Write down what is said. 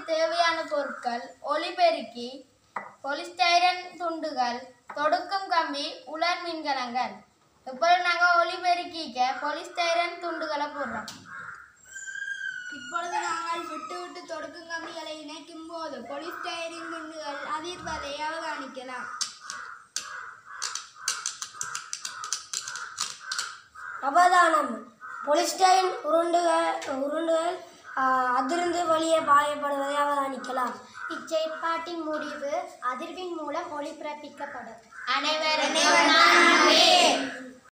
தேவையான பொருட்கள் ஒலிபெருக்கி பொலிஸ்டைரன் துண்டுகள் தொடுக்கும் கம்பி உலர் மின்கலங்கள் இப்போ நாங்கள் ஒலிபெருக்கிக்க பொலிஸ்டைரன் துண்டுகளை போடுறோம் இப்பொழுது நாங்கள் விட்டு விட்டு தொடுக்கும் கம்பிகளை இணைக்கும் போது பொலிஸ்டைரின் துண்டுகள் அதிர்வதை அவதானிக்கலாம் அவதானம் பொலிஸ்டைன் உருண்டுகள் உருண்டுகள் ஆ, அதிர்ந்து வெளியே பாயப்படுவதை அவதானிக்கலாம் இச்செயற்பாட்டின் முடிவு அதிர்வின் மூலம் ஒளி பிறப்பிக்கப்படும் அனைவரும்